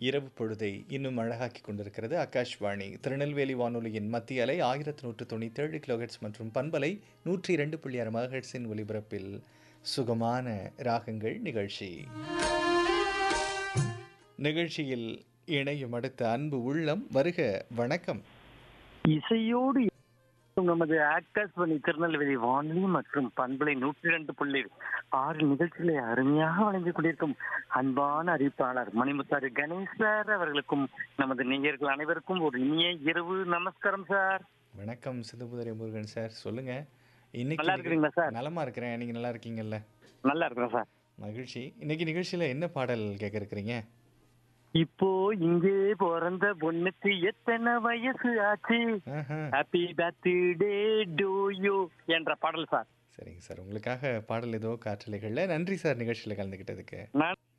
இரவு பொழுதை இன்னும் அழகாக்கி கொண்டிருக்கிறது ஆகாஷ்வாணி திருநெல்வேலி வானொலியின் மத்திய அலை ஆயிரத்தி நூற்று தொண்ணூற்றேழு கிலோஹெட்ஸ் மற்றும் பண்பலை நூற்றி இரண்டு புள்ளி ஆறு மகஹெட்ஸின் ஒலிபரப்பில் சுகமான ராகங்கள் நிகழ்ச்சி நிகழ்ச்சியில் இணையும் அடுத்த அன்பு உள்ளம் வருக வணக்கம் இசையோடு நமது ஆகாஷ்வாணி திருநெல்வேலி வானொலி மற்றும் பண்பலை நூற்றி ரெண்டு புள்ளி ஆறு நிகழ்ச்சிகளை அருமையாக வழங்கிக் கொண்டிருக்கும் அன்பான அறிவிப்பாளர் மணிமுத்தாறு கணேஷ் சார் அவர்களுக்கும் நமது நேயர்கள் அனைவருக்கும் ஒரு இனிய இரவு நமஸ்காரம் சார் வணக்கம் சிதுபுதரை முருகன் சார் சொல்லுங்க இன்னைக்கு நல்லா இருக்கிறீங்களா சார்? நலமா இருக்கிறேன் நீங்க நல்லா இருக்கீங்கல்ல நல்லா இருக்கிறேன் சார் மகிழ்ச்சி இன்னைக்கு நிகழ்ச்சியில என்ன பாடல் கேட்க இருக்கிறீங்க இப்போ இங்கே பிறந்த பொண்ணுக்கு எத்தனை வயசு ஆச்சு ஆஹா. ஹாப்பி பர்த்டே டூ யூ என்ற பாடல் சார் சரிங்க சார் உங்களுக்காக பாடல் ஏதோ காற்றலைகள்ல நன்றி சார் நிகழ்ச்சியில் கலந்துக்கிட்டதுக்கு நான்